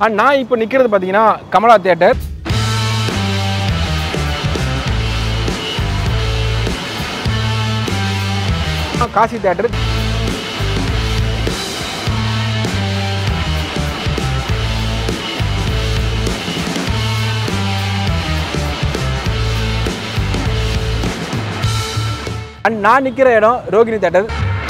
And நான் இப்போ நிற்கிறது பார்த்தீங்கன்னா Kamala theatre Kasi theatre and நான் நிற்கிற இடம் ரோகிணி தேட்டர்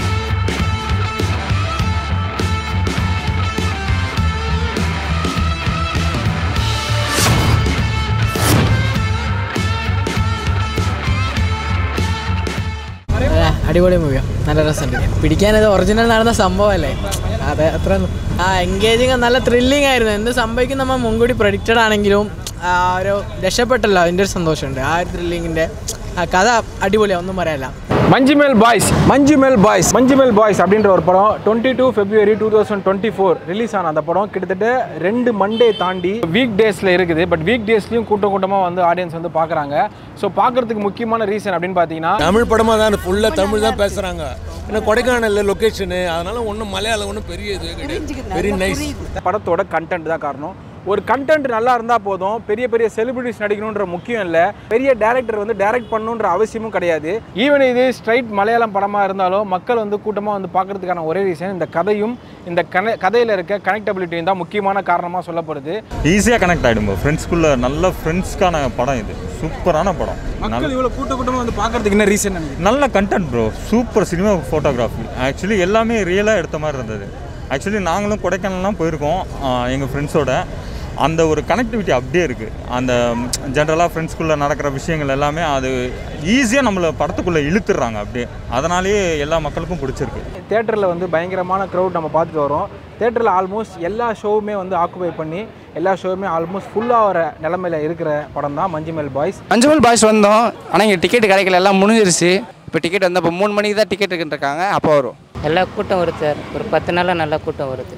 അടിപൊളി മൂവിയാണ് നല്ല രസമുണ്ട് പിടിക്കാനത് ഒറിജിനൽ നടന്ന സംഭവമല്ലേ അതെ അത്ര ആ എൻഗേജിങ് നല്ല ത്രില്ലിംഗ് ആയിരുന്നു എന്ത് സംഭവിക്കും നമ്മൾ മുൻകൂടി പ്രഡിക്റ്റഡ് ആണെങ്കിലും ആ ഒരു രക്ഷപ്പെട്ടല്ലോ അതിൻ്റെ ഒരു സന്തോഷമുണ്ട് ആ ഒരു ത്രില്ലിങ്ങിൻ്റെ കഥ അടിപൊളിയാണ് ഒന്നും പറയാനില്ല Manjummel boys Manjummel boys Manjummel boys அப்படின்ற ஒரு படம் twenty two February two thousand twenty four release ஆன அந்த படம் கிட்டத்தட்ட ரெண்டு மண்டே தாண்டி வீக் டேஸில் இருக்குது பட் வீக் டேஸ்லையும் கூட்டம் கூட்டமாக வந்து ஆடியன்ஸ் வந்து பார்க்குறாங்க ஸோ பார்க்கறதுக்கு முக்கியமான ரீசன் அப்படின்னு பார்த்தீங்கன்னா தமிழ் படமாக தான் ஃபுல்லாக தமிழ் தான் பேசுகிறாங்க ஏன்னா கொடைக்கானலில் லொக்கேஷனு அதனால ஒன்றும் மலையாளம் ஒன்றும் பெரிய இது கிடையாது வெரி நைஸ் படத்தோட கண்டென்ட் தான் காரணம் ஒரு கண்டென்ட் நல்லா இருந்தால் போதும் பெரிய பெரிய செலிபிரிட்டிஸ் நடிக்கணுன்ற முக்கியம் இல்லை பெரிய டேரக்டர் வந்து டைரக்ட் பண்ணணுன்ற அவசியமும் கிடையாது ஈவன் இது ஸ்ட்ரைட் மலையாளம் படமாக இருந்தாலும் மக்கள் வந்து கூட்டமாக வந்து பார்க்கறதுக்கான ஒரே ரீசன் இந்த கதையும் இந்த கன கதையில் இருக்க கனெக்டபிலிட்டியும் தான் முக்கியமான காரணமாக சொல்லப்படுது ஈஸியாக கனெக்ட் ஆகிடும் ஃப்ரெண்ட்ஸ்குள்ளே நல்ல ஃப்ரெண்ட்ஸ்க்கான படம் இது சூப்பரான படம் மக்கள் இவ்வளோ கூட்ட கூட்டமாக வந்து பார்க்கறதுக்கு என்ன ரீசன் நல்ல content bro super cinema photography actually எல்லாமே ரியலாக எடுத்த மாதிரி இருந்தது ஆக்சுவலி நாங்களும் கொடைக்கானல்லாம் போயிருக்கோம் எங்கள் ஃப்ரெண்ட்ஸோட அந்த ஒரு கனெக்டிவிட்டி அப்படியே இருக்குது அந்த ஜென்ரலாக ஃப்ரெண்ட்ஸ்குள்ளே நடக்கிற விஷயங்கள் எல்லாமே அது ஈஸியாக நம்மளை படத்துக்குள்ளே இழுத்துடுறாங்க அப்படியே அதனாலேயே எல்லா மக்களுக்கும் பிடிச்சிருக்கு தேட்டரில் வந்து பயங்கரமான க்ரௌட் நம்ம பார்த்துட்டு வரோம் தேட்டரில் ஆல்மோஸ்ட் எல்லா ஷோவுமே வந்து ஆக்குபை பண்ணி எல்லா ஷோவுமே ஆல்மோஸ்ட் ஃபுல்லாக வர நிலமையில இருக்கிற படம் தான் மஞ்சுமேல் பாய்ஸ் மஞ்சுமல் பாய்ஸ் வந்தோம் ஆனால் இங்கே டிக்கெட் கிடைக்கல எல்லாம் முடிஞ்சிருச்சு இப்போ டிக்கெட் வந்து இப்போ மூணு மணிக்கு தான் டிக்கெட் இருக்காங்க அப்போ வரும் எல்லா கூட்டம் வருது சார் ஒரு பத்து நாளாக நல்லா கூட்டம் வருது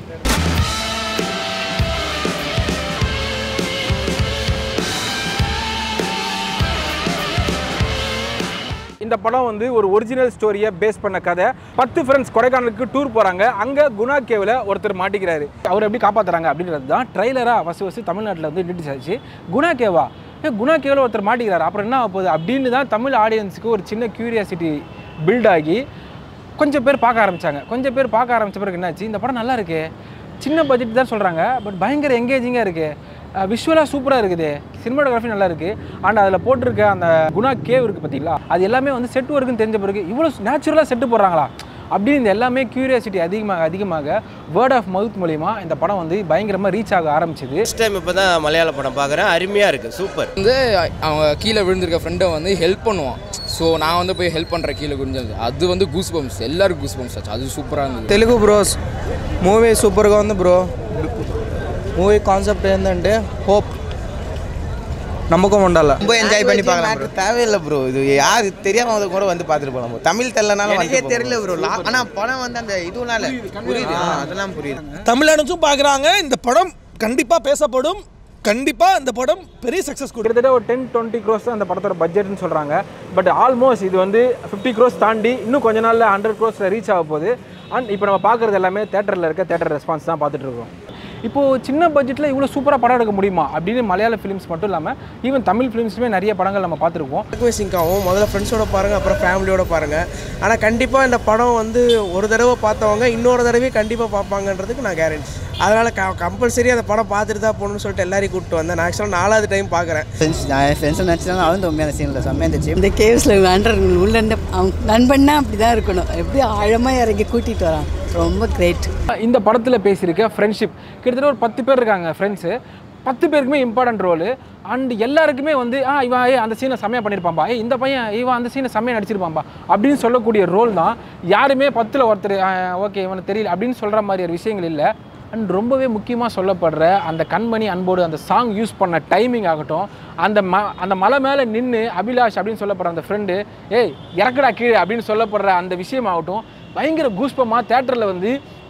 இந்த படம் வந்து ஒரு ஒரிஜினல் ஸ்டோரியை பேஸ் பண்ண கதை பத்து ஃப்ரெண்ட்ஸ் கொடைக்கானலுக்கு டூர் போகிறாங்க அங்கே குணா கேவில் ஒருத்தர் மாட்டிக்கிறாரு அவர் எப்படி காப்பாற்றுறாங்க அப்படின்றது தான் ட்ரைலராக ஃபஸ்ட்டு ஃபஸ்ட்டு தமிழ்நாட்டில் வந்து இன்ட்ரடியூஸ் ஆச்சு குணா கேவா ஏ குணா கேவில் ஒருத்தர் மாட்டிக்கிறாரு அப்புறம் என்ன ஆக போகுது அப்படின்னு தான் தமிழ் ஆடியன்ஸுக்கு ஒரு சின்ன க்யூரியாசிட்டி பில்ட் ஆகி கொஞ்சம் பேர் பார்க்க ஆரம்பிச்சாங்க கொஞ்சம் பேர் பார்க்க ஆரம்பிச்ச பிறகு என்னாச்சு இந்த படம் நல்லா இருக்கு சின்ன பட்ஜெட் தான் சொல்கிறாங்க பட் பயங்கர எங்கேஜிங்காக இருக்குது விஷுவலாக சூப்பராக இருக்குது சினிமாட்டோகிராஃபி நல்லா இருக்குது அண்ட் அதில் போட்டிருக்க அந்த குணா கேவ் இருக்குது பார்த்தீங்களா அது எல்லாமே வந்து செட் ஒர்க்குன்னு தெரிஞ்ச பிறகு இவ்வளோ நேச்சுரலாக செட்டு போடுறாங்களா அப்படின்னு இந்த எல்லாமே க்யூரியாசிட்டி அதிகமாக அதிகமாக வேர்ட் ஆஃப் மவுத் மூலிமா இந்த படம் வந்து பயங்கரமாக ரீச் ஆக ஆரம்பிச்சது ஃபஸ்ட் டைம் இப்போ தான் மலையாள படம் பார்க்குறேன் அருமையாக இருக்குது சூப்பர் வந்து அவங்க கீழே விழுந்திருக்க ஃப்ரெண்டை வந்து ஹெல்ப் பண்ணுவான் ஸோ நான் வந்து போய் ஹெல்ப் பண்ணுறேன் கீழே குடிஞ்சது அது வந்து கூஸ் பம்ப்ஸ் எல்லாருக்கும் கூஸ் பம்ப்ஸ் ஆச்சு அது சூப்பராக இருந்தது తెలుగు బ్రోస్ మూవీ సూపర్గా ఉంది బ్రో మూవీ కాన్సెప్ట్ ఏంటంటే హోప్ నమ్మకం ఉండాలి ரொம்ப என்ஜாய் பண்ணி பார்க்கலாம் தேவையில்லை ப்ரோ இது யாரு தெரியாம கூட வந்து பார்த்துட்டு போகலாம் bro. தமிழ் தெரியலனாலும் எனக்கே தெரியல ப்ரோ ஆனால் படம் வந்து அந்த இதுனால புரியுது ஆ, அதெல்லாம் புரியுது தமிழ்நாடுச்சும் பார்க்குறாங்க இந்த படம் கண்டிப்பாக பேசப்படும் கண்டிப்பாக இந்த படம் பெரிய சக்ஸஸ் கொடுக்கும் கிட்டத்தட்ட ஒரு டென் டுவெண்ட்டி க்ரோஸ் தான் அந்த படத்தோட பட்ஜெட்னு சொல்கிறாங்க பட் ஆல்மோஸ்ட் இது வந்து ஃபிஃப்டி க்ரோஸ் தாண்டி இன்னும் கொஞ்ச நாளில் ஹண்ட்ரட் க்ரோஸில் ரீச் ஆக போகுது அண்ட் இப்போ நம்ம பார்க்குறது எல்லாமே தேட்டரில் இருக்க தேட்டர் ரெஸ்பான்ஸ் தான் பார்த்துட்டு இருக்கோம் இப்போது சின்ன பட்ஜெட்டில் இவ்வளோ சூப்பராக படம் எடுக்க முடியுமா அப்படின்னு மலையாள ஃபிலிம்ஸ் மட்டும் இல்லாமல் ஈவன் தமிழ் ஃபிலிம்ஸுமே நிறைய படங்கள் நம்ம பார்த்துருக்கோம் எல்லாருக்குமே சிங்க் ஆகும் முதல்ல ஃப்ரெண்ட்ஸோட பாருங்கள் அப்புறம் ஃபேமிலியோட பாருங்கள் ஆனால் கண்டிப்பாக இந்த படம் வந்து ஒரு தடவை பார்த்தவங்க இன்னொரு தடவை கண்டிப்பாக பார்ப்பாங்கன்றதுக்கு நான் கேரண்டி அதனால் க கம்பல்சரி அந்த படம் பார்த்துட்டு தான் போகணும்னு சொல்லிட்டு எல்லாரையும் கூப்பிட்டு வந்தேன் நான் ஆக்சுவலாக நாலாவது டைம் பார்க்குறேன் ஃப்ரெண்ட்ஸ் நான் ஃப்ரெண்ட்ஸ் நினச்சினாலும் அழுந்த உண்மையான சீனில் செம்மையாக இருந்துச்சு இந்த கேவ்ஸில் வேண்டர் உள்ள இருந்து அவங்க நண்பன்னா அப்படி தான் இருக்கணும் எப்படி ஆழமாக இறங்கி கூட்டிகிட்டு வரான் ரொம்ப கிரேட் இந்த படத்தில் பேசியிருக்க ஃப்ரெண்ட்ஷிப் கிட்டத்தட்ட ஒரு பத்து பேர் இருக்காங்க ஃப்ரெண்ட்ஸு பத்து பேருக்குமே இம்பார்ட்டன்ட் ரோலு அண்ட் எல்லாருக்குமே வந்து ஆ இவன் ஏ அந்த சீனை செம்மையாக பண்ணியிருப்பான்பா ஏ இந்த பையன் இவன் அந்த சீனை செம்மையாக நடிச்சிருப்பான்பா அப்படின்னு சொல்லக்கூடிய ரோல் தான் யாருமே பத்தில் ஒருத்தர் ஓகே இவனுக்கு தெரியல அப்படின்னு சொல்கிற மாதிரி ஒரு விஷயங்கள் இல்லை அண்ட் ரொம்பவே முக்கியமாக சொல்லப்படுற அந்த கண்மணி அன்போடு அந்த சாங் யூஸ் பண்ண டைமிங் ஆகட்டும் அந்த ம அந்த மலை மேலே நின்று அபிலாஷ் அப்படின்னு சொல்லப்படுற அந்த ஃப்ரெண்டு ஏய் இறக்குடா கீழே அப்படின்னு சொல்லப்படுற அந்த விஷயமாகட்டும் பயங்கர கூஸ்பமாக தேட்டரில் வந்து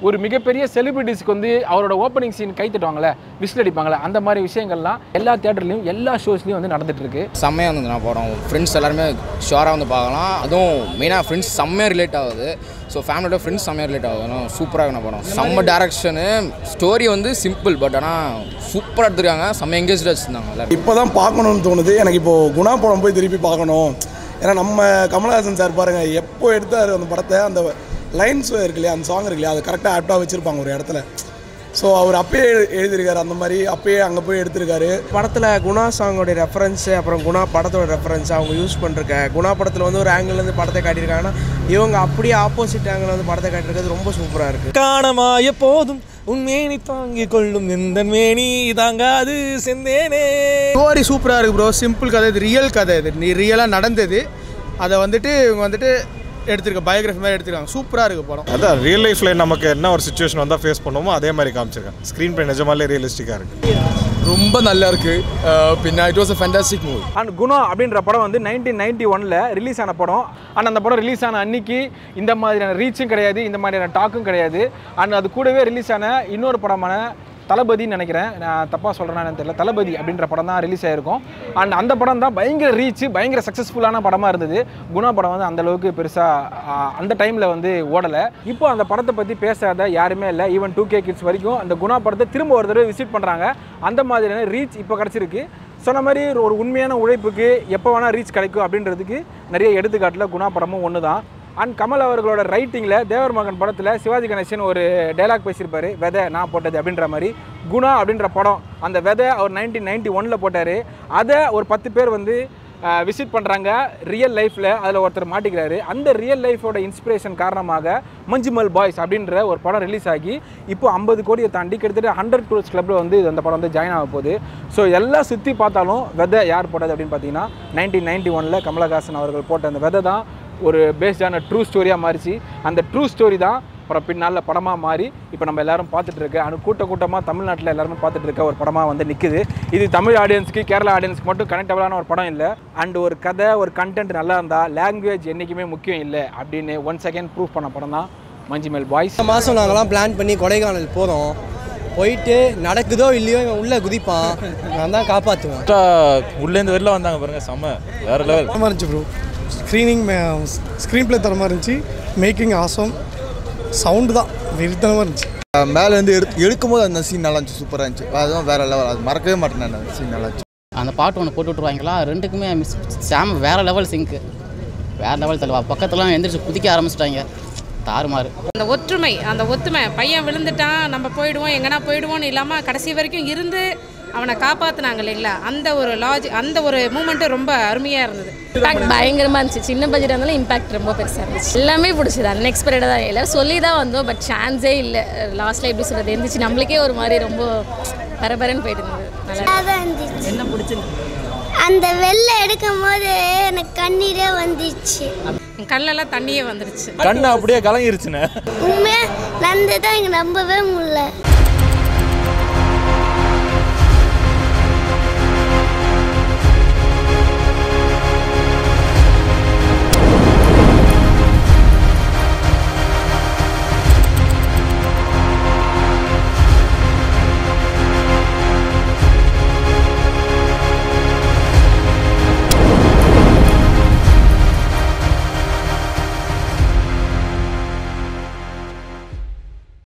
ஒரு மிகப்பெரிய செலிபிரிட்டிஸ்க்கு வந்து அவரோட ஓப்பனிங் சீன் கை தட்டுவாங்கல்ல விசில் அடிப்பாங்கல்ல அந்த மாதிரி விஷயங்கள்லாம் எல்லா தேட்டர்லையும் எல்லா ஷோஸ்லையும் வந்து நடந்துட்டு இருக்கு செம்மையாக இருந்தது நான் படம் ஃப்ரெண்ட்ஸ் எல்லாருமே ஷுவராக வந்து பார்க்கலாம் அதுவும் மெயினாக ஃப்ரெண்ட்ஸ் செம்மையாக ரிலேட் ஆகுது ஸோ ஃபேமிலியோட ஃப்ரெண்ட்ஸ் செம்மையாக ரிலேட் ஆகுது சூப்பராக இருக்கும் படம் செம்ம டேரக்ஷனு ஸ்டோரி வந்து சிம்பிள் பட் ஆனால் சூப்பராக எடுத்துருக்காங்க செம்ம எங்கேஜ் வச்சுருந்தாங்க எல்லாரும் இப்போ தான் பார்க்கணும்னு தோணுது எனக்கு இப்போது குணா படம் போய் திருப்பி பார்க்கணும் ஏன்னா நம்ம கமலஹாசன் சார் பாருங்கள் எப்போ எடுத்தார் அந்த படத்தை அந்த லைன்ஸ் இருக்கு இல்லையா அந்த சாங் இருக்கு இல்லையா அது கரெக்டாக ஆப்டாக வச்சுருப்பாங்க ஒரு இடத்துல ஸோ அவர் அப்பயே எழு- எழுதியிருக்காரு அந்த மாதிரி அப்பயே அங்கே போய் எடுத்திருக்காரு படத்தில் குணா சாங்கோடைய ரெஃபரன்ஸு அப்புறம் குணா படத்தோட ரெஃபரன்ஸ் அவங்க யூஸ் பண்ணிருக்க குணா படத்தில் வந்து ஒரு ஆங்கிள்லேருந்து படத்தை காட்டியிருக்காங்கன்னா இவங்க அப்படியே ஆப்போசிட் ஆங்கிள் வந்து படத்தை காட்டியிருக்கிறது ரொம்ப சூப்பராக இருக்குது காணமாய போதும் உன்மேனி தாங்கிக் கொள்ளும் இந்த மேனி தாங்காது செந்தேனே ஸ்டோரி சூப்பராக இருக்குது ப்ரோ சிம்பிள் கதை இது ரியல் கதை இது நீ ரியலாக நடந்தது அதை வந்துட்டு இவங்க வந்துட்டு எடுத்திருக்க பயோகிராஃபி மாதிரி எடுத்திருக்காங்க சூப்பராக இருக்குது படம் அதான் ரியல் லைஃப்பில் நமக்கு என்ன ஒரு சுச்சுவேஷன் வந்தால் ஃபேஸ் பண்ணுவோமோ அதே மாதிரி காமிச்சிருக்கேன் ஸ்க்ரீன் பிளே நிஜமாலே ரியலிஸ்டிக்காக இருக்குது ரொம்ப நல்லா இருக்கு பின்ன it was uh fantastic movie and Guna அப்படின்ற படம் வந்து நைன்டீன் நைன்டி ஒனில் ரிலீஸ் ஆன படம் அண்ட் அந்த படம் ரிலீஸ் ஆன அன்னைக்கு இந்த மாதிரியான ரீச்சும் கிடையாது இந்த மாதிரியான டாக்கும் கிடையாது அண்ட் அது கூடவே ரிலீஸ் ஆன இன்னொரு படமான தளபதின்னு நினைக்கிறேன் நான் தப்பாக சொல்கிறேன்னு தெரியல தளபதி அப்படின்ற படம் தான் ரிலீஸ் ஆயிருக்கும் அண்ட் அந்த படம் தான் பயங்கர ரீச் பயங்கர சக்ஸஸ்ஃபுல்லான படமாக இருந்தது குணா படம் வந்து அந்த அளவுக்கு பெருசாக அந்த டைமில் வந்து ஓடலை இப்போ அந்த படத்தை பற்றி பேசாத யாருமே இல்லை ஈவன் டூ கே கிட்ஸ் வரைக்கும் அந்த குணா படத்தை திரும்ப ஒரு தடவை விசிட் பண்ணுறாங்க அந்த மாதிரியான ரீச் இப்போ கிடச்சிருக்கு சொன்ன மாதிரி ஒரு உண்மையான உழைப்புக்கு எப்போ வேணால் ரீச் கிடைக்கும் அப்படின்றதுக்கு நிறைய எடுத்துக்காட்டில் குணா படமும் ஒன்று தான் அண்ட் கமல் அவர்களோட ரைட்டிங்கில் தேவர் மகன் படத்தில் சிவாஜி கணேசன் ஒரு டைலாக் பேசியிருப்பாரு விதை நான் போட்டது அப்படின்ற மாதிரி குணா அப்படின்ற படம் அந்த விதை அவர் நைன்டீன் நைன்டி ஒனில் போட்டார் அதை ஒரு பத்து பேர் வந்து விசிட் பண்ணுறாங்க ரியல் லைஃப்பில் அதில் ஒருத்தர் மாட்டிக்கிறாரு அந்த ரியல் லைஃபோட இன்ஸ்பிரேஷன் காரணமாக மஞ்சுமல் பாய்ஸ் அப்படின்ற ஒரு படம் ரிலீஸ் ஆகி இப்போ ஐம்பது கோடியை தாண்டி கிட்டத்தட்ட ஹண்ட்ரட் க்ரோஸ் கிளப்பில் வந்து இது அந்த படம் வந்து ஜாயின் ஆக போகுது ஸோ எல்லாம் சுற்றி பார்த்தாலும் விதை யார் போட்டது அப்படின்னு பார்த்தீங்கன்னா நைன்டீன் நைன்டி ஒனில் கமலஹாசன் அவர்கள் போட்ட அந்த விதை தான் ஒரு பேஸ்டான ட்ரூ ஸ்டோரியாக மாறிச்சு அந்த ட்ரூ ஸ்டோரி தான் அப்புறம் பின்னால் படமாக மாறி இப்போ நம்ம எல்லாரும் பார்த்துட்டு இருக்க அனு கூட்ட கூட்டமாக தமிழ்நாட்டில் எல்லாருமே பார்த்துட்டு இருக்க ஒரு படமாக வந்து நிற்குது இது தமிழ் ஆடியன்ஸ்க்கு கேரளா ஆடியன்ஸ்க்கு மட்டும் கனெக்டபிளான ஒரு படம் இல்லை அண்ட் ஒரு கதை ஒரு கண்டென்ட் நல்லா இருந்தால் லாங்குவேஜ் என்றைக்குமே முக்கியம் இல்லை அப்படின்னு ஒன் செகண்ட் ப்ரூவ் பண்ண படம் தான் மஞ்சுமேல் பாய்ஸ் இந்த மாதம் நாங்களாம் பிளான் பண்ணி கொடைக்கானல் போகிறோம் போயிட்டு நடக்குதோ இல்லையோ இவன் உள்ளே குதிப்பான் நான் தான் காப்பாற்றுவேன் உள்ளேருந்து வெளில வந்தாங்க பாருங்க செம்ம வேற லெவல் தரமாக இருந்துச்சு ப்ரோ ஸ்க்ரீனிங் ஸ்க்ரீன் ப்ளே தரமாக இருந்துச்சு மேக்கிங் ஆசம் சவுண்டு தான் வெறித்தனமாக இருந்துச்சு மேலேருந்து எடுத்து எடுக்கும்போது அந்த சீன் நல்லா இருந்துச்சு சூப்பராக இருந்துச்சு அதுவும் வேற லெவல் அது மறக்கவே மாட்டேன் நான் அந்த சீன் நல்லா இருந்துச்சு அந்த பாட்டு ஒன்று போட்டு விட்ருவாங்களா ரெண்டுக்குமே மிஸ் சாம் வேறு லெவல் சிங்க்கு வேறு லெவல் தருவா பக்கத்துலாம் எந்திரிச்சு குதிக்க ஆரம்பிச்சிட்டாங்க தாறுமாறு அந்த ஒற்றுமை அந்த ஒத்துமை பையன் விழுந்துட்டான் நம்ம போயிடுவோம் எங்கன்னா போயிடுவோம்னு இல்லாமல் கடைசி வரைக்கும் இருந்து அவனை காப்பாற்றினாங்க இல்லைங்களா அந்த ஒரு லாஜி அந்த ஒரு மூமெண்ட்டு ரொம்ப அருமையாக இருந்தது இம்பாக்ட் பயங்கரமாக இருந்துச்சு சின்ன பட்ஜெட் இருந்தாலும் இம்பாக்ட் ரொம்ப பெருசாக இருந்துச்சு எல்லாமே பிடிச்சது அன்எக்ஸ்பெக்டடாக தான் எல்லாரும் சொல்லி தான் வந்தோம் பட் சான்ஸே இல்லை லாஸ்ட்டில் எப்படி சொல்கிறது இருந்துச்சு நம்மளுக்கே ஒரு மாதிரி ரொம்ப பரபரன்னு போயிட்டு இருந்தது நல்லா இருந்துச்சு என்ன பிடிச்சிருந்தது அந்த வெள்ளை எடுக்கும் போது எனக்கு கண்ணீரே வந்துச்சு என் கண்ணெல்லாம் தண்ணியே வந்துருச்சு கண்ணு அப்படியே கலங்கிருச்சுண்ணே உண்மையாக நடந்ததான் இங்கே நம்பவே முடியல